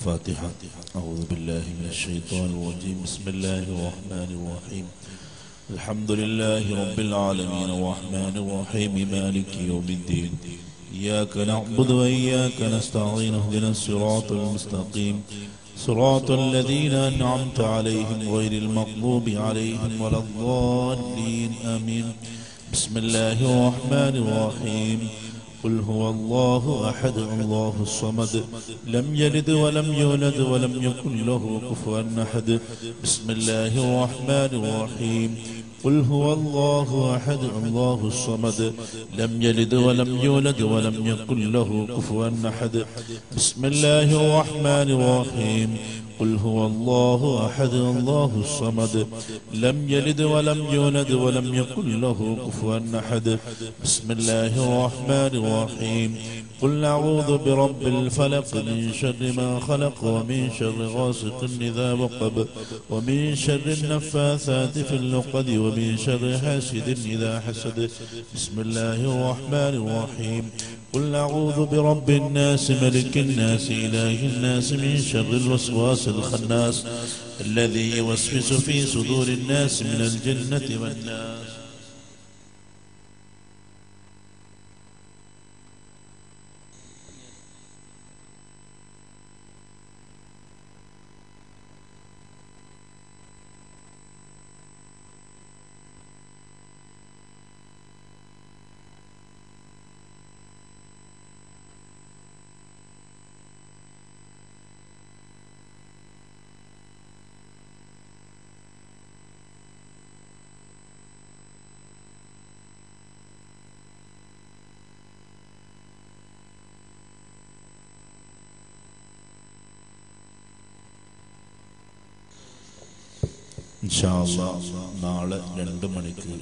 الفاتحة أعوذ بالله من الشيطان الرجيم بسم الله الرحمن الرحيم الحمد لله رب العالمين الرحمن الرحيم مالك يوم الدين إياك نعبد وإياك نستعين اهدنا الصراط المستقيم صراط الذين أنعمت عليهم غير المغضوب عليهم ولا الضالين آمين بسم الله الرحمن الرحيم قل هو الله أحد الله الصمد لم يلد ولم يولد ولم يكن له كفوا أحد بسم الله الرحمن الرحيم قل هو الله أحد الله الصمد لم يلد ولم يولد ولم يكن له كفوا أحد بسم الله الرحمن الرحيم قل هو الله أحد الله الصمد لم يلد ولم يولد ولم يكن له كفوا أحد بسم الله الرحمن الرحيم قل أعوذ برب الفلق من شر ما خلق ومن شر غاسق إذا وقب ومن شر النفاثات في اللقد ومن شر حاسد إذا حسد بسم الله الرحمن الرحيم قل أعوذ برب الناس ملك الناس إله الناس من شر الوسواس الخناس الذي يوسوس في صدور الناس من الجنة والناس ഇൻഷാ അല്ലാ നാളെ രണ്ട് മണിക്ക്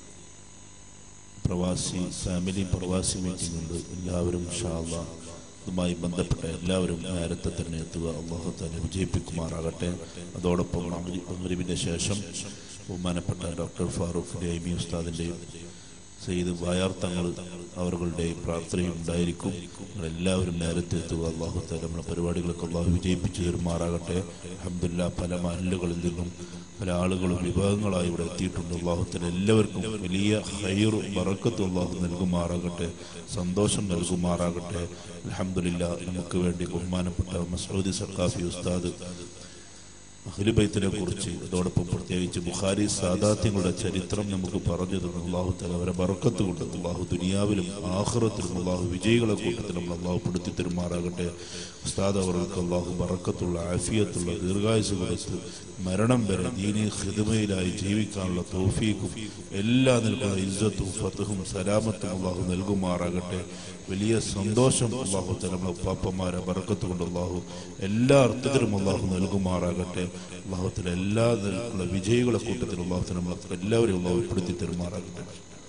പ്രവാസി ഫാമിലി പ്രവാസി മീറ്റിംഗ് ഉണ്ട് എല്ലാവരും ഇൻഷാ അല്ലാ ഇതുമായി ബന്ധപ്പെട്ട എല്ലാവരും നേരത്തെ തന്നെ എത്തുക അള്ളാഹു തന്നെ വിജയിപ്പിക്കുമാറാകട്ടെ അതോടൊപ്പം മഗ്രിബിന്റെ ശേഷം ബഹുമാനപ്പെട്ട ഡോക്ടർ ഫാറൂഖ് ഡൈമി ഉസ്താദിന്റെയും സെയ്ത് വായാർ തങ്ങൾ അവர்களுടെയും പ്രാർത്ഥനയും ഉണ്ടായിരിക്കും എല്ലാവരും നേരത്തെ എത്തുക അള്ളാഹു താല നമ്മുടെ പരിപാടികളൊക്കെ അള്ളാഹു വിജയിപ്പിച്ചു തരുമാറാകട്ടെ അഹമ്മദില്ല പല മഹലുകളിൽ നിന്നും പല ആളുകളും വിഭാഗങ്ങളായി ഇവിടെ എത്തിയിട്ടുണ്ട് അള്ളാഹുത്തിന് എല്ലാവർക്കും വലിയ ഹൈറും ബറക്കത്തും അള്ളാഹു നൽകുമാറാകട്ടെ സന്തോഷം നൽകുമാറാകട്ടെ അലഹമില്ല നമുക്ക് വേണ്ടി ബഹുമാനപ്പെട്ട മസൂദി സക്കാഫി ഉസ്താദ് അഖിലുബൈത്തിനെ കുറിച്ച് അതോടൊപ്പം പ്രത്യേകിച്ച് ബുഖാരി സാദാത്യങ്ങളുടെ ചരിത്രം നമുക്ക് പറഞ്ഞു തന്നു അള്ളാഹു തല അവരെ ബറക്കത്ത് കൊണ്ട് അള്ളാഹു ദുനിയാവിലും ആഹ്റത്തിലും അള്ളാഹു വിജയികളെ കൂട്ടത്തിൽ നമ്മൾ അള്ളാഹു പെടുത്തി തരുമാറാകട്ടെ ഉസ്താദ് അവർക്ക് അള്ളാഹു ബറക്കത്തുള്ള ആഫിയത്തുള്ള ദീർഘായുസ് കൊടുത്ത് മരണം വരെ ദീനി ഹിദമയിലായി ജീവിക്കാനുള്ള തൗഫീഖും എല്ലാ നിൽക്കുന്ന ഇജ്ജത്തും ഫത്തുഹും സലാമത്തും അള്ളാഹു നൽകുമാറാകട്ടെ വലിയ സന്തോഷം അള്ളാഹു തല നമ്മളെ പാപ്പന്മാരെ ബറക്കത്ത് കൊണ്ട് അള്ളാഹു എല്ലാ അർത്ഥത്തിലും അള്ളാഹു നൽകുമാറാകട്ടെ അള്ളാഹുത്തിലെ എല്ലാ നിലക്കുള്ള വിജയികളെ കൂട്ടത്തിൽ അള്ളാഹുത്തിന് നമ്മൾ എല്ലാവരെയും അള്ളാഹു ഉൾപ്പെടുത്തി തരുമാറാകട്ടെ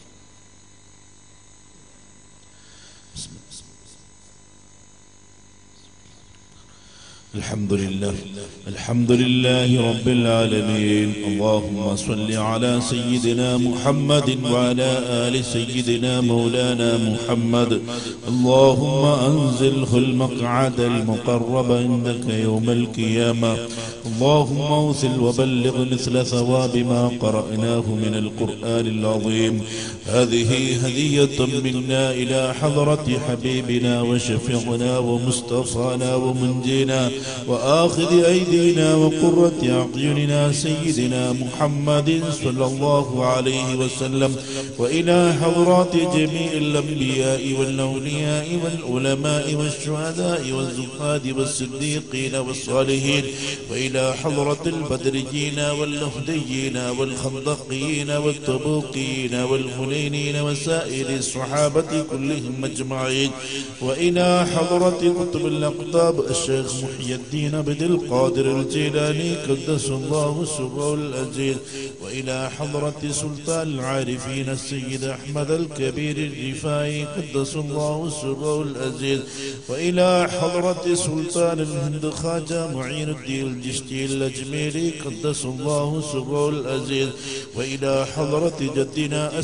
الحمد لله الحمد لله رب العالمين اللهم صل على سيدنا محمد وعلى آل سيدنا مولانا محمد اللهم أنزله المقعد المقرب عندك يوم القيامة اللهم اوصل وبلغ مثل ثواب ما قرأناه من القرآن العظيم هذه هدية منا إلى حضرة حبيبنا وشفيعنا ومصطفانا ومنجينا وآخذ أيدينا وقرة أعيننا سيدنا محمد صلى الله عليه وسلم وإلى حضرات جميع الأنبياء والأولياء والعلماء والشهداء والزهاد والصديقين والصالحين وإلى حضرة البدريين واللهديين والخندقين والتبوقين والهلينين وسائر الصحابة كلهم أجمعين وإلى حضرة كتب الأقطاب الشيخ محي الدين عبد القادر الجيلاني قدس الله سره الأجيل وإلى حضرة سلطان العارفين السيد أحمد الكبير الرفاعي قدس الله سره الأجيل وإلى حضرة سلطان الهند خواجة معين الدين الجشتي الأجميري قدس الله سره الأجيل وإلى حضرة جدنا السيد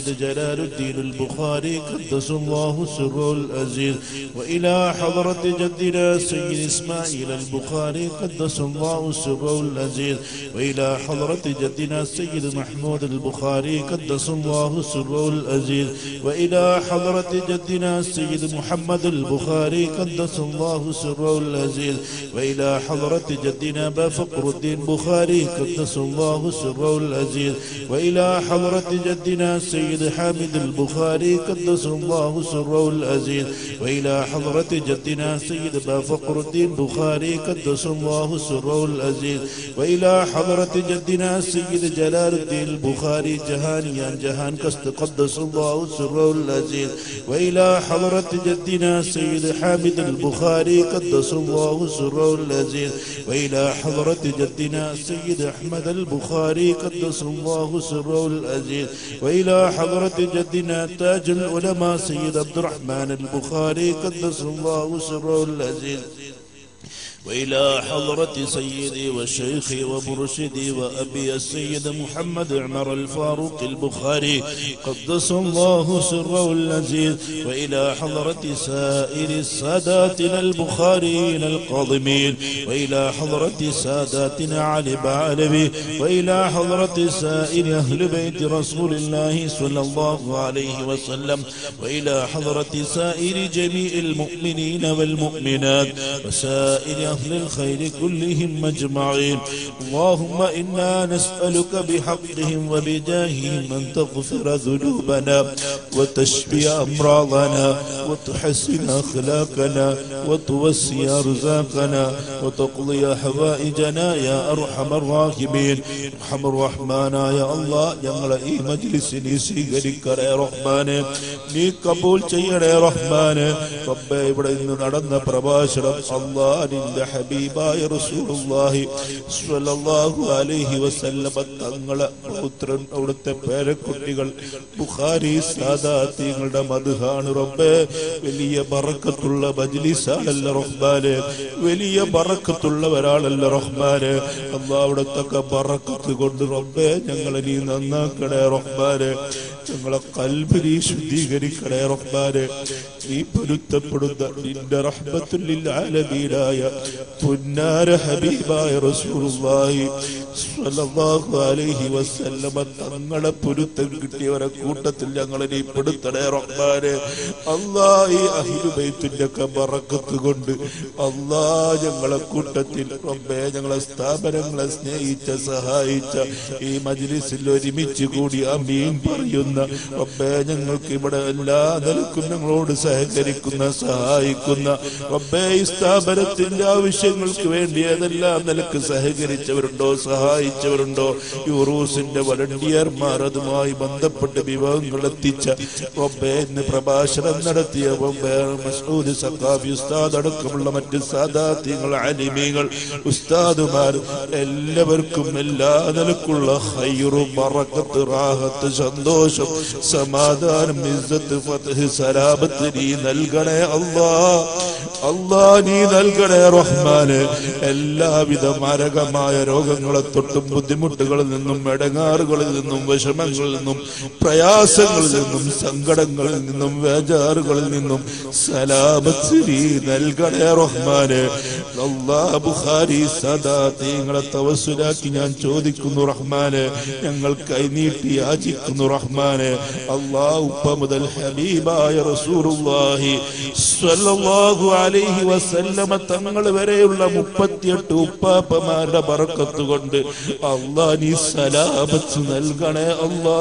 سيد جلال الدين البخاري قدس الله سره العزيز وإلى حضرة جدنا سيد إسماعيل البخاري قدس الله سره العزيز وإلى حضرة جدنا سيد محمود البخاري قدس الله سره العزيز وإلى حضرة جدنا سيد محمد البخاري قدس الله سره العزيز وإلى حضرة جدنا أبا فقر الدين بخاري قدس الله سره العزيز وإلى حضرة جدنا سيد حامد البخاري قدس الله سره العزيز وإلى حضرة جدنا سيد أبا فقر الدين بخاري قدس الله سره العزيز وإلى حضرة جدنا سيد جلال الدين البخاري جهانيا جهان كست قدس الله سره العزيز وإلى حضرة جدنا سيد حامد البخاري قدس الله سره العزيز وإلى حضرة جدنا سيد أحمد البخاري قدس الله سره العزيز وإلى حضرة جدنا تاج العلماء سيد عبد الرحمن البخاري قدس الله سره العزيز وإلى حضرة سيدي وشيخي ومرشدي وأبي السيد محمد عمر الفاروق البخاري قدس الله سره العزيز وإلى حضرة سائر ساداتنا البخاريين القاضمين وإلى حضرة ساداتنا علي بعلبي وإلى حضرة سائر أهل بيت رسول الله صلى الله عليه وسلم وإلى حضرة سائر جميع المؤمنين والمؤمنات وسائر أهل الخير كلهم أجمعين اللهم إنا نسألك بحقهم وبجاههم أن تغفر ذنوبنا وتشفي أمراضنا وتحسن أخلاقنا وتوسي أرزاقنا وتقضي حوائجنا يا أرحم الراحمين أرحم الرحمن يا الله ഞങ്ങളെ ഈ മജ്ലിസിനെ സ്വീകരിക്കണേ റഹ്മാനെ നീ കബൂൽ ചെയ്യണേ റഹ്മാനെ റബ്ബേ ഇവിടെ ഇന്ന് നടന്ന പ്രഭാഷണം അള്ളാഹിന്റെ ഹബീബായ റസൂലുള്ളാഹി സ്വല്ലല്ലാഹു അലൈഹി വസല്ലമ തങ്ങളെ പുത്രൻ അവിടുത്തെ പേരക്കുട്ടികൾ ബുഖാരി സാദാത്യങ്ങളുടെ മധുഹാണ് റബ്ബേ വലിയ ബറക്കത്തുള്ള മജ്ലിസാണല്ല റഹ്മാനെ വലിയ ബറക്കത്തുള്ളവരാണല്ല റഹ്മാനെ അള്ളാഹ് അവിടത്തൊക്കെ ബറക്കത്ത് കൊണ്ട് റബ്ബേ ഞങ്ങളെ നീ നന്നാക്കണേ റഹ്മാനെ ഞങ്ങളെ കൽബിനി ശുദ്ധീകരിക്കണേ റഹ്മാനെ നീ പൊരുത്തപ്പെടുന്ന നിന്റെ റഹ്മത്തുല്ലിൽ ആലമീനായ പുന്നാര ഹബീബായ റസൂലുള്ളാഹി സ്വല്ലല്ലാഹു അലൈഹി വസല്ലമ തങ്ങളെ പൊരുത്തം കിട്ടിയവരെ കൂട്ടത്തിൽ ഞങ്ങളെ നീ പെടുത്തണേ റഹ്മാനെ അല്ലാ ഈ അഹ്ലുബൈത്തിന്റെ ഒക്കെ ബറക്കത്ത് കൊണ്ട് അല്ലാ ഞങ്ങളെ കൂട്ടത്തിൽ റബ്ബേ ഞങ്ങളെ സ്ഥാപനങ്ങളെ സ്നേഹിച്ച സഹായിച്ച ഈ മജ്ലിസിൽ ഒരുമിച്ച് കൂടി അമീൻ പറയുന്ന റബ്ബേ ഞങ്ങൾക്ക് ഇവിടെ എല്ലാ നിലക്കും ഞങ്ങളോട് സഹകരിക്കുന്ന സഹായിക്കുന്ന റബ്ബേ ഈ സ്ഥാപനത്തിന്റെ ആവശ്യങ്ങൾക്ക് വേണ്ടി ഏതെല്ലാം നിലക്ക് സഹകരിച്ചവരുണ്ടോ സഹായിച്ചവരുണ്ടോ യൂറൂസിന്റെ വളണ്ടിയർമാർ അതുമായി ബന്ധപ്പെട്ട് വിഭവങ്ങൾ എത്തിച്ച റബ്ബേ ഇന്ന് പ്രഭാഷണം നടത്തിയ റബ്ബേ മസൂദ് സഖാഫി ഉസ്താദ് അടക്കമുള്ള മറ്റ് സാദാത്യങ്ങൾ അലിമീങ്ങൾ ഉസ്താദുമാർ എല്ലാവർക്കും എല്ലാ നിലക്കുള്ള ഹൈറും ബറക്കത്ത് റാഹത്ത് സന്തോഷം സമാധാനം ഇസ്സത്ത് ഫത്ഹ് സലാമത്ത് നീ നൽകണേ അല്ലാ അല്ലാ നീ നൽകണേ റഹ്മാന് എല്ലാവിധ മാരകമായ രോഗങ്ങളെ തൊട്ടും ബുദ്ധിമുട്ടുകളിൽ നിന്നും ഇടങ്ങാറുകളിൽ നിന്നും വിഷമങ്ങളിൽ നിന്നും പ്രയാസങ്ങളിൽ നിന്നും സങ്കടങ്ങളിൽ നിന്നും വേജാറുകളിൽ നിന്നും സലാമത്ത് നീ നൽകണേ റഹ്മാന് അല്ലാ ബുഖാരി സദാ തീങ്ങളെ തവസുലാക്കി ഞാൻ ചോദിക്കുന്നു റഹ്മാന് ഞങ്ങൾ കൈനീട്ടി യാചിക്കുന്നു റഹ്മാന് അല്ലാ ഉപ്പ മുതൽ ഹബീബായ റസൂലുള്ളാഹി സ്വല്ലല്ലാഹു അലൈഹി വസല്ലമ തങ്ങൾ വരെയുള്ള മുപ്പത്തിയെട്ട് ഉപ്പാപ്പമാരുടെ ബറക്കത്ത് കൊണ്ട് അല്ലാ നീ സലാമത്ത് നൽകണേ അല്ലാ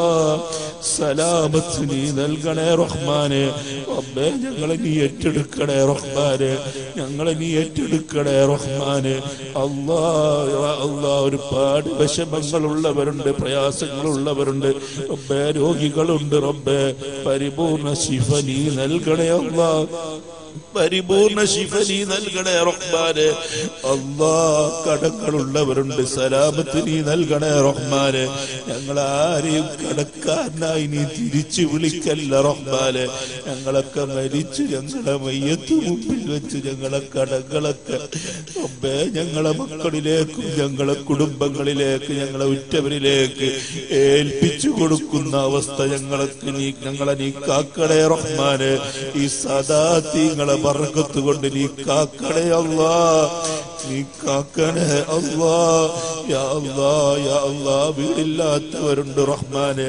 സലാമത്ത് നീ നൽകണേ റഹ്മാനെ റബ്ബേ ഞങ്ങളെ നീ ഏറ്റെടുക്കണേ റഹ്മാനെ ഞങ്ങളെ നീ ഏറ്റെടുക്കണേ റഹ്മാനെ അല്ലാ യാ അല്ലാ ഒരുപാട് വിഷമങ്ങളുള്ളവരുണ്ട് പ്രയാസങ്ങളുള്ളവരുണ്ട് റബ്ബേ രോഗികളുണ്ട് റബ്ബേ പരിപൂർണ ശിഫ നീ നൽകണേ അല്ലാ പരിപൂർണ ശിഫ നീ നൽകണേ റഹ്മാനെ അള്ളാ കടങ്ങളുള്ളവരുണ്ട് സലാമത്ത് നീ നൽകണേ റഹ്മാനെ ഞങ്ങൾ ആരെയും കടക്കാരനായി നീ തിരിച്ചു വിളിക്കല്ല റഹ്മാനെ ഞങ്ങളൊക്കെ മരിച്ചു ഞങ്ങളെ മയ്യത്ത് മുമ്പിൽ വെച്ച് ഞങ്ങളെ കടങ്ങളൊക്കെ റബ്ബേ ഞങ്ങളെ മക്കളിലേക്കും ഞങ്ങളെ കുടുംബങ്ങളിലേക്ക് ഞങ്ങളെ ഉറ്റവരിലേക്ക് ഏൽപ്പിച്ചു കൊടുക്കുന്ന അവസ്ഥ ഞങ്ങൾക്ക് നീ ഞങ്ങളെ നീ കാക്കടേ റഹ്മാനെ ഈ സദാത്യങ്ങളെ ബർക്കത്ത് കൊണ്ട് നീ കാക്കടേ അല്ലാ നീ കാക്കണേ അല്ലാ യാ അല്ലാ യാ അല്ലാ വീടില്ലാത്തവരുണ്ട് റഹ്മാനെ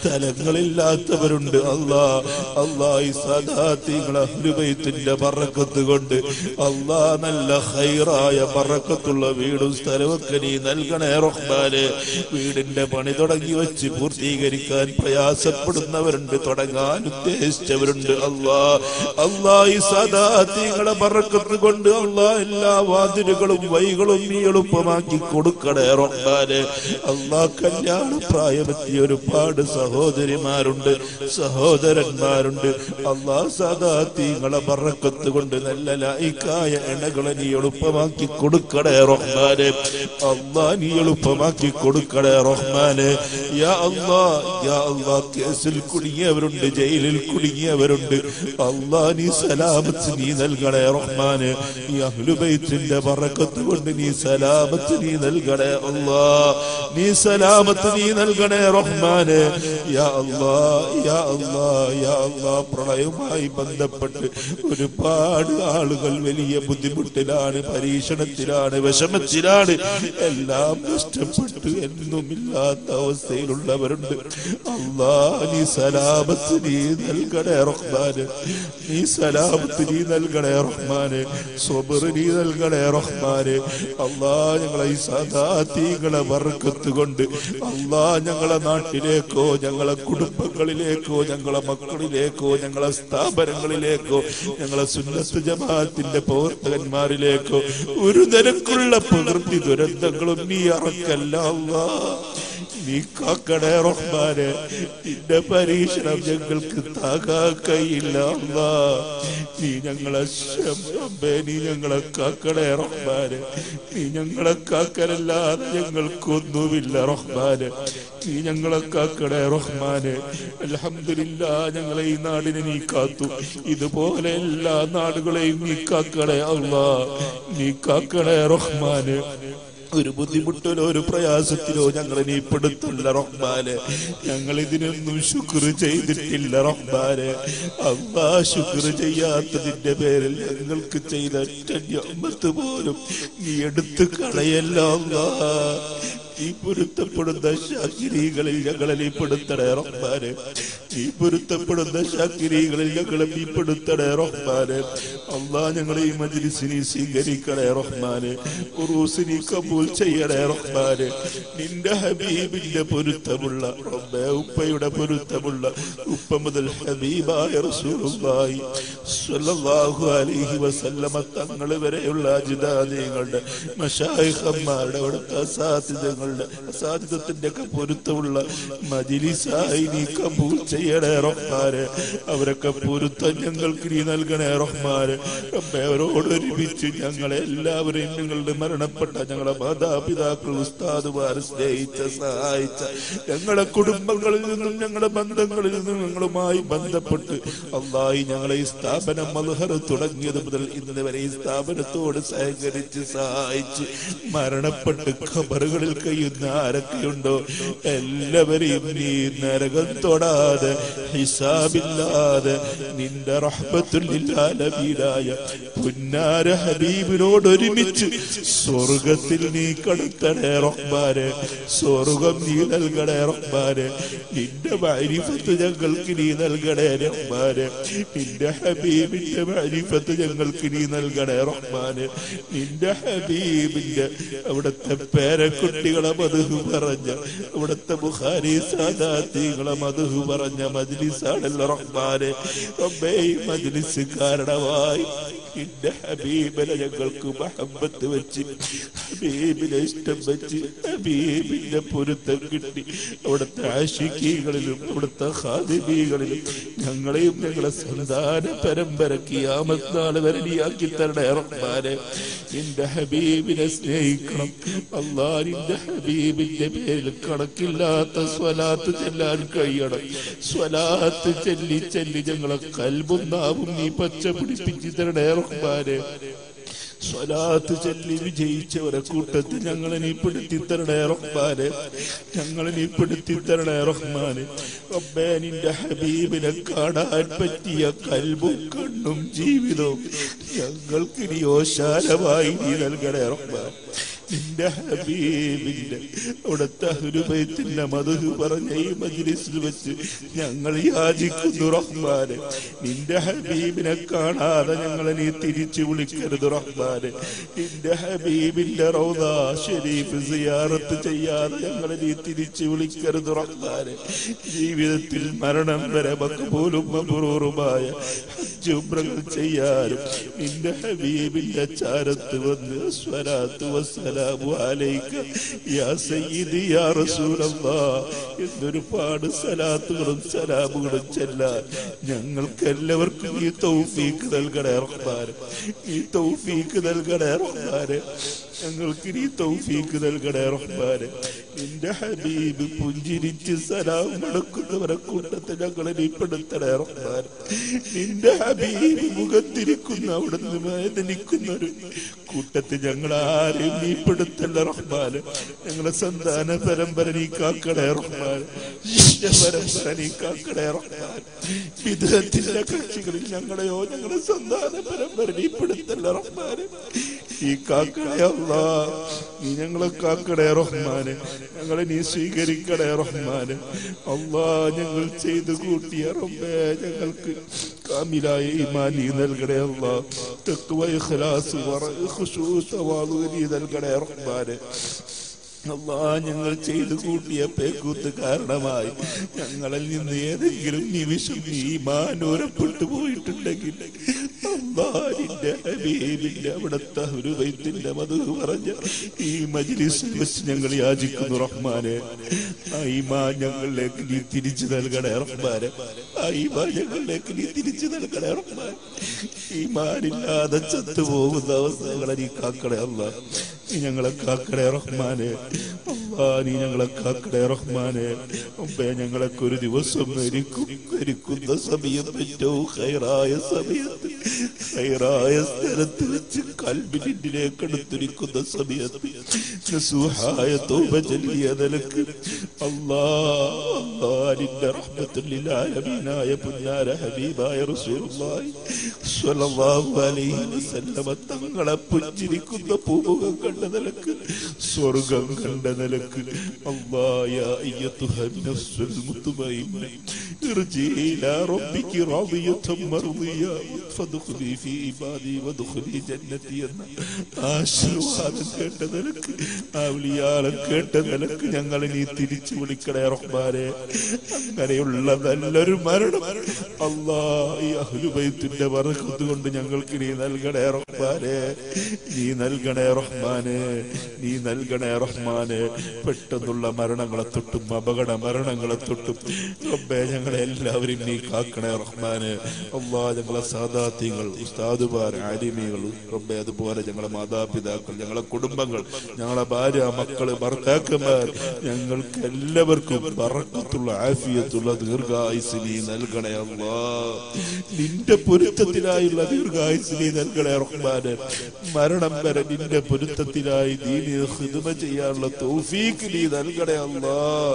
സ്ഥലങ്ങളില്ലാത്തവരുണ്ട് അല്ലാ അല്ലാ ഈ സദാത്യങ്ങളെ അഹ്ലുബൈത്തിന്റെ ബർക്കത്ത് കൊണ്ട് അല്ലാ നല്ല ഹൈറായ ബർക്കത്തുള്ള വീടും സ്ഥലമൊക്കെ നീ നൽകണേ റഹ്മാനെ വീടിന്റെ പണി തുടങ്ങി വെച്ച് പൂർത്തീകരിക്കാൻ പ്രയാസപ്പെടുന്നവരുണ്ട് തുടങ്ങാൻ ഉദ്ദേശിച്ചവരുണ്ട് അല്ലാ അല്ലാ ഈ സദാത്യങ്ങളെ ബർക്കത്ത് കൊണ്ട് അല്ലാ എല്ലാ വാതിലുകളും വൈകളും നീ എളുപ്പമാക്കി കൊടുക്കണേ റഹ്മാനെ അല്ലാ കല്യാണ പ്രായമെത്തിയ ഒരുപാട് സഹോദരിമാരുണ്ട് സഹോദരന്മാരുണ്ട് അല്ലാ സദാത്യങ്ങളെ ബർക്കത്ത് കൊണ്ട് നല്ല ലായിക്കായ എണ്ണകളെ നീ എളുപ്പമാക്കി കൊടുക്കണേ റഹ്മാനെ അല്ലാ നീ എളുപ്പമാക്കി കൊടുക്കണേ റഹ്മാനെ യാ അല്ലാ യാ അല്ലാ കേസിൽ കുടുങ്ങിയവരുണ്ട് ജയിലിൽ കുടുങ്ങിയവരുണ്ട് അല്ലാ നീ സലാമത്ത് നീ നൽകണേ റഹ്മാനെ ഈ അഹ്ലുബൈത്തിന്റെ ബറക്കത്ത് കൊണ്ട് നീ സലാമത്ത് നീ നൽകണേ അല്ലാ നീ സലാമത്ത് നീ നൽകണേ റഹ്മാനെ യാ അല്ലാ യാ അല്ലാ യാ അല്ലാ പ്രളയവുമായി ബന്ധപ്പെട്ട് ഒരുപാട് ആളുകൾ വലിയ ബുദ്ധിമുട്ടിലാണ് പരീക്ഷണത്തിലാണ് വിഷമത്തിലാണ് എല്ലാം നഷ്ടപ്പെട്ടു എന്നുമില്ലാത്ത അവസ്ഥയിലുള്ളവരുണ്ട് അല്ലാ നീ സലാമത്ത് നീ നൽകണേ റഹ്മാന് നീ സലാമത്ത് നീ നൽകണേ റഹ്മാന് സ്വബർ നീ നൽകണേ റഹ്മാന് അല്ലാ ഞങ്ങളെ ഈ സദാതീകളെ വർക്കത്ത് കൊണ്ട് അല്ലാ ഞങ്ങളെ നാട്ടിലേക്കോ ഞങ്ങളെ കുടുംബങ്ങളിലേക്കോ ഞങ്ങളെ മക്കളിലേക്കോ ഞങ്ങളെ സ്ഥാപനങ്ങളിലേക്കോ ഞങ്ങളെ സുന്നത്ത് ജമാഅത്തിന്റെ പ്രവർത്തകന്മാരിലേക്കോ ഒരു നിരക്കുള്ള പ്രകൃതി ദുരന്തങ്ങളും നീ അറക്കല്ല അല്ലാ നീ കാക്കണേ റഹ്മാനെ നിന്റെ പരീക്ഷണം ഞങ്ങൾക്ക് താകാൻ കഴിയില്ല അല്ലാ നീ ഞങ്ങളെ ശമേ നീ ഞങ്ങളെ കാക്കണേ റഹ്മാനെ നീ ഞങ്ങളെ കാക്കലല്ലാതെ ഞങ്ങൾക്കൊന്നുമില്ല റഹ്മാനെ നീ ഞങ്ങളെ കാക്കണേ റഹ്മാനെ അൽഹംദുലില്ല ഞങ്ങളെ ഈ നാടിനെ നീ കാത്തു ഇതുപോലെ എല്ലാ നാടുകളെയും നീ കാക്കണേ അല്ലാ നീ കാക്കണേ റഹ്മാനെ ഒരു ബുദ്ധിമുട്ടിലോ ഒരു പ്രയാസത്തിലോ ഞങ്ങളെ നീ പെടുത്തില്ല റഹ്മാനെ ഞങ്ങൾ ഇതിനൊന്നും ശുക്ർ ചെയ്തിട്ടില്ല റഹ്മാനെ അള്ളാ ശുക്ർ ചെയ്യാത്തതിന്റെ പേരിൽ ഞങ്ങൾക്ക് ചെയ്ത ഒറ്റ ഞമ്മത്ത് പോലും നീ എടുത്തു കളയല്ല അള്ളാ നീ പൊരുത്തപ്പെടുന്ന ശാക്കിരികളിൽ ഞങ്ങളെ നീ പെടുത്തണേ റഹ്മാനെ നീ പൊരുത്തപ്പെടുന്ന ശാക്കിരികളിൽ ഞങ്ങളെ നീ പെടുത്തണേ റഹ്മാനെ അള്ളാ ഞങ്ങളെ ഈ മജ്ലിസിനെ സ്വീകരിക്കണേ റഹ്മാനെ ഉറൂസിനെ കബൂൽ ചെയ്യണേ റഹ്മാനെ നിന്റെ ഹബീബിന്റെ പൊരുത്തമുള്ള റബ്ബേ ഉപ്പയുടെ പൊരുത്തമുള്ള ഉപ്പ മുതൽ ഹബീബായ റസൂലുള്ളാഹി സ്വല്ലല്ലാഹു അലൈഹി വസല്ലമ തങ്ങൾ വരെയുള്ള അജിതാദികളുടെ മശായിഖന്മാരുടെ അവിടുത്തെ അസാധ്യതകളുടെ അസാധ്യതത്തിന്റെ ഒക്കെ പൊരുത്തമുള്ള മജിലിസായി നീ കബൂൽ ചെയ്യണേ റഹ്മാനെ അവരൊക്കെ പൊരുത്തം ഞങ്ങൾക്ക് നീ നൽകണേ റഹ്മാനെ റബ്ബേ അവരോട് ഒരുമിച്ച് ഞങ്ങളെ എല്ലാവരെയും നിങ്ങളുടെ മരണപ്പെട്ട ഞങ്ങളെ മാതാപിതാക്കൾ ഉസ്താദുമാരെ സ്നേഹിച്ച സഹായിച്ച ഞങ്ങളെ കുടുംബങ്ങളിൽ നിന്നും ഞങ്ങളുടെ ബന്ധങ്ങളിൽ നിന്നും ഞങ്ങളുമായി ബന്ധപ്പെട്ട് അള്ളാഹി ഞങ്ങളെ ഈ സ്ഥാപനം മൽഹർ തുടങ്ങിയത് മുതൽ ഇന്ന് വരെ ഈ സ്ഥാപനത്തോട് സഹകരിച്ച് സഹായിച്ച് മരണപ്പെട്ട് ഖബറുകളിൽ കഴിയുന്ന ആരൊക്കെയുണ്ടോ എല്ലാവരെയും നീ നരകം തൊടാതെ ഹിസാബില്ലാതെ നിന്റെ റഹ്മത്തുല്ലാലബീലായ പുന്നാര ഹബീബിനോട് ഒരുമിച്ച് സ്വർഗത്തിൽ നീ കടത്തണേ റഹ്മാനെ സ്വർഗം നീ നൽകണേ റഹ്മാനെ നിന്റെ മാരിഫത്ത് ഞങ്ങൾക്ക് നീ നൽകണേ റഹ്മാനെ നിന്റെ ഹബീബിന്റെ മാരിഫത്ത് ഞങ്ങൾക്ക് നീ നൽകണേ റഹ്മാനെ നിന്റെ ഹബീബിന്റെ അവിടുത്തെ പേരക്കുട്ടികളെ മധു പറഞ്ഞ അവിടുത്തെ ബുഖാരി സാദാത്തികളെ മധു പറഞ്ഞ മജ്ലിസാണല്ലോ റഹ്മാനെ റബ്ബേ ഈ മജ്ലിസ് കാരണമായി നിന്റെ ഹബീബിനെ ഞങ്ങൾക്ക് മഹബത്ത് വെച്ച് ഹബീബിനെ ഇഷ്ടം വെച്ച് ഹബീബിന്റെ പൊരുത്തം കിട്ടി അവിടുത്തെ ആശിക്കികളിലും അവിടുത്തെ ഹാദിബികളിലും ഞങ്ങളെയും ഞങ്ങളെ സന്താന പരമ്പരക്ക് ആമത്നാള് വരണിയാക്കി തരണേ റഹ്മാനെ നിന്റെ ഹബീബിനെ സ്നേഹിക്കണം അല്ലാ നിന്റെ ഹബീബിന്റെ പേരിൽ കണക്കില്ലാത്ത സ്വലാത്ത് ചെല്ലാൻ കഴിയണം സ്വലാത്ത് ചെല്ലി ചെല്ലി ഞങ്ങളെ കൽബും നാവും നീ പച്ച പിടിപ്പിച്ച് തരണേ റഹ്മാനെ സ്വലാത്ത് ചൊല്ലി വിജയിച്ചവരെ കൂട്ടത്തിൽ ഞങ്ങളെ നീ പെടുത്തി തരണേ റഹ്മാനെ ഞങ്ങളെ നീ പെടുത്തി തരണേ റഹ്മാനെ റബ്ബേ നിന്റെ ഹബീബിനെ കാണാൻ പറ്റിയ കൽബും കണ്ണും ജീവിതവും ഞങ്ങൾക്ക് നീ ഓശാലമായി നീ നൽകണേ റഹ്മാൻ നിന്റെ ഹബീബിന്റെ അവിടുത്തെ ഹുരുബൈത്തിന്റെ മധു പറഞ്ഞ ഈ മജ്ലിസിൽ വെച്ച് ഞങ്ങൾ യാചിക്കുന്നു റഹ്മാനെ നിന്റെ ഹബീബിനെ കാണാതെ ഞങ്ങളെ നീ തിരിച്ചു വിളിക്കരുത് റഹ്മാനെ നിന്റെ ഹബീബിന്റെ റൗദ ഷരീഫ് സിയാറത്ത് ചെയ്യാതെ ഞങ്ങളെ നീ തിരിച്ചു വിളിക്കരുത് റഹ്മാനെ ജീവിതത്തിൽ മരണം വരെ മക്കബൂലും മബ്രൂറുമായ ഹജ്ജ് ഉംറകൾ ചെയ്യാനും നിന്റെ ഹബീബിന്റെ ചാരത്ത് വന്ന് സ്വലാത്ത് വസ്സലാമു അലൈക യാ സയ്യിദി യാ റസൂലല്ലാഹ് എന്നൊരുപാട് സലാത്തുകളും സലാമുകളും ചെല്ലാൻ ഞങ്ങൾക്ക് എല്ലാവർക്കും ഈ തൗഫീക്ക് നൽകണേ റഹ്മാനെ ഈ തൗഫീക്ക് നൽകണേ റഹ്മാനെ ഞങ്ങൾക്ക് നീ തൗഫീക്ക് നൽകണേ റഹ്മാനെ നിന്റെ ഹബീബ് പുഞ്ചിരിച്ച് സലാം നടക്കുന്നവരെ കൂട്ടത്തെ ഞങ്ങളെ നീ പെടുത്തണേ റഹ്മാൻ നിന്റെ ഹബീബ് മുഖത്തിരിക്കുന്ന അവിടുന്ന് വേദനിക്കുന്ന ഒരു കൂട്ടത്തിൽ ഞങ്ങൾ ആരെയും നീ പെടുത്തല്ല റഹ്മാന് ഞങ്ങളെ സന്താന പരമ്പര നീ കാക്കണേ റഹ്മാൻ ശിഷ്യ പരമ്പര നീ കാക്കണേ റഹ്മാൻ വിധത്തിന്റെ കക്ഷികളിൽ ഞങ്ങളെയോ ഞങ്ങളെ സന്താന പരമ്പര നീ പെടുത്തല്ല റഹ്മാന് ഈ കാക്കണേ അല്ലാ നീ ഞങ്ങളെ കാക്കണേ റഹ്മാന് ഞങ്ങളെ നീ സ്വീകരിക്കണേ റഹ്മാന് അള്ളാ ഞങ്ങൾ ചെയ്തു കൂട്ടിയ റബ്ബേ ഞങ്ങൾക്ക് കാമിലായ ഈമാൻ നീ നൽകണേ അല്ലാ തഖ്വ ഇഖ്ലാസ് വറ ഖുശൂ തവാദു നീ നൽകണേ റഹ്മാന് അള്ളാ ഞങ്ങൾ ചെയ്തു കൂട്ടിയ പേക്കൂത്ത് കാരണമായി ഞങ്ങളിൽ നിന്ന് ഏതെങ്കിലും നിമിഷം നീ മാനൂരപ്പെട്ടു പോയിട്ടുണ്ടെങ്കിൽ അള്ളാ നിന്റെ ഹബീബിന്റെ അവിടുത്തെ ഒരു വൈദ്യന്റെ മധു പറഞ്ഞ ഈ മജിലിസിൽ വെച്ച് ഞങ്ങൾ യാചിക്കുന്നു റഹ്മാനെ ഐമാ ഞങ്ങളിലേക്ക് നീ തിരിച്ചു നൽകണേ റഹ്മാനെ ഐമാ ഞങ്ങളിലേക്ക് നീ തിരിച്ചു നൽകണേ റഹ്മാൻ ഈമാനില്ലാതെ ചത്തുപോകുന്ന അവസ്ഥകളെ നീ കാക്കണേ അല്ല നീ ഞങ്ങളെ കാക്കണേ റഹ്മാനെ അല്ലാ നീ ഞങ്ങളെ കാക്കണേ റഹ്മാനെ അമ്പേ ഞങ്ങളൊക്കെ ഒരു ദിവസം മരിക്കും മരിക്കുന്ന സമയം ഏറ്റവും ഹൈറായ സമയത്ത് ഹൈറായ സ്ഥലത്ത് വെച്ച് കൽബിനിലേക്ക് എടുത്തിരിക്കുന്ന സമയത്ത് നസൂഹായ തൗബ ചൊല്ലിയ നിലക്ക് അല്ലാ അല്ലാ നിന്റെ റഹ്മത്തുല്ലാലമീനായ പുന്നാര ഹബീബായ റസൂലുള്ളാഹി സ്വല്ലല്ലാഹു അലൈഹി വസല്ലമ തങ്ങളെ പുഞ്ചിരിക്കുന്ന പൂമുഖം കണ്ട നിലക്ക് സ്വർഗം കണ്ട നിലക്ക് അല്ലായ അയ്യത്തുഹ നഫ്സുൽ മുത്മയിന്ന ارجعي إلى ربك راضية مرضية فادخلي في عبادي وادخلي جنتي എന്ന ആശീർവാദം കേട്ട നിലക്ക് ആവലിയാളം കേട്ട നിലക്ക് ഞങ്ങളെ നീ തിരിച്ചു വിളിക്കണേ റഹ്മാനെ അങ്ങനെയുള്ള നല്ലൊരു മരണം അല്ലാ ഈ അഹ്ലുബൈത്തിന്റെ വറക്കത്ത് കൊണ്ട് ഞങ്ങൾക്ക് നീ നൽകണേ റഹ്മാനെ നീ നൽകണേ റഹ്മാനെ നീ നൽകണേ റഹ്മാനെ പെട്ടെന്നുള്ള മരണങ്ങളെ തൊട്ടും അപകട മരണങ്ങളെ തൊട്ടും റബ്ബേ ഞങ്ങളെ എല്ലാവരും നീ കാക്കണേ റഹ്മാനെ അള്ളാ ഞങ്ങളെ സാദാത്യങ്ങൾ ഉസ്താദുമാർ ആലിമികൾ റബ്ബെ അതുപോലെ ഞങ്ങളെ മാതാപിതാക്കൾ ഞങ്ങളെ കുടുംബങ്ങൾ ഞങ്ങളെ ഭാര്യ മക്കള് ഭർത്താക്കന്മാർ ഞങ്ങൾക്ക് എല്ലാവർക്കും പറക്കത്തുള്ള ആഫിയത്തുള്ള ദീർഘായുസ് നീ നൽകണേ അള്ളാ നിന്റെ പൊരുത്തത്തിനായുള്ള ദീർഘായുസ് നീ നൽകണേ റഹ്മാനെ മരണം വരെ നിന്റെ പൊരുത്തത്തിനായി നീ ഹിദമ ചെയ്യാനുള്ള തൗഫീക്ക് നീ നൽകണേ അല്ലാ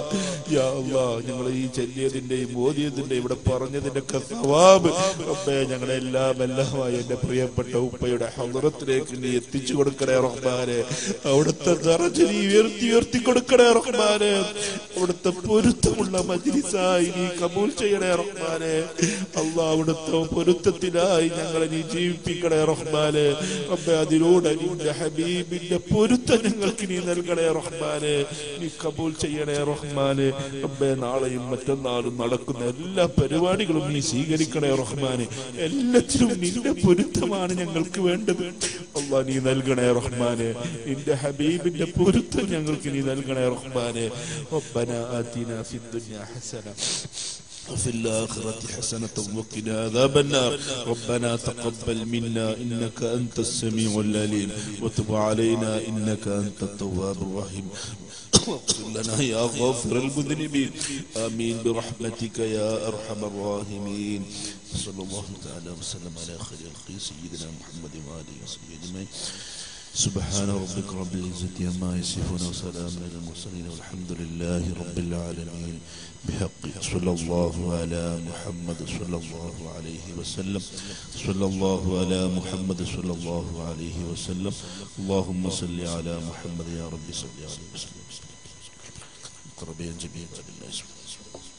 യാ അല്ലാ ഞങ്ങൾ ഈ ചെല്ലിയതിന്റെയും ഓതിയതിന്റെ ഇവിടെ പറഞ്ഞതിന്റെ ഒക്കെ സവാബ് റബ്ബേ ഞങ്ങളെ എല്ലാം എല്ലാമായി എന്റെ പ്രിയപ്പെട്ട ഉപ്പയുടെ ഹദറത്തിലേക്ക് നീ എത്തിച്ചു കൊടുക്കണേ റഹ്മാനെ അവിടുത്തെ ദറജ നീ ഉയർത്തി ഉയർത്തി കൊടുക്കണേ റഹ്മാനെ അവിടുത്തെ പൊരുത്തമുള്ള മജ്ലിസായി നീ കബൂൽ ചെയ്യണേ റഹ്മാനെ അള്ളാ അവിടുത്തെ പൊരുത്തത്തിനായി ഞങ്ങളെ നീ ജീവിപ്പിക്കണേ റഹ്മാനെ റബ്ബേ അതിലൂടെ നിന്റെ ഹബീബിന്റെ പൊരുത്തം ഞങ്ങൾക്ക് നീ നൽകണേ റഹ്മാനെ നീ കബൂൽ ചെയ്യണേ റഹ്മാനെ റബ്ബേ നാളെയും മറ്റന്നാളും നടക്കുന്ന എല്ലാ പരിപാടികളും നീ സ്വീകരിക്കണേ റഹ്മാനെ എല്ലാത്തിനും എല്ലാത്തിലും നിന്റെ പൊരുത്തമാണ് ഞങ്ങൾക്ക് വേണ്ടത് അള്ളാ നീ നൽകണേ റഹ്മാനെ നിന്റെ ഹബീബിന്റെ പൊരുത്തം ഞങ്ങൾക്ക് നീ നൽകണേ റഹ്മാനെ ربنا آتنا في الدنيا حسنة وفي الآخرة حسنة وقنا عذاب النار ربنا تقبل منا إنك أنت السميع العليم وتب علينا إنك أنت التواب الرحيم واغفر لنا يا غافر المذنبين آمين برحمتك يا أرحم الراحمين صلى الله تعالى وسلم على خير الخير سيدنا محمد وآله وصحبه أجمعين سبحان ربك رب العزة عما يصفون وسلام على المرسلين والحمد لله رب العالمين بحق صلى الله على محمد صلى الله عليه وسلم صلى الله على محمد صلى الله عليه وسلم اللهم صل على محمد يا رب صل عليه وسلم قربين جميعا بالله سبحانه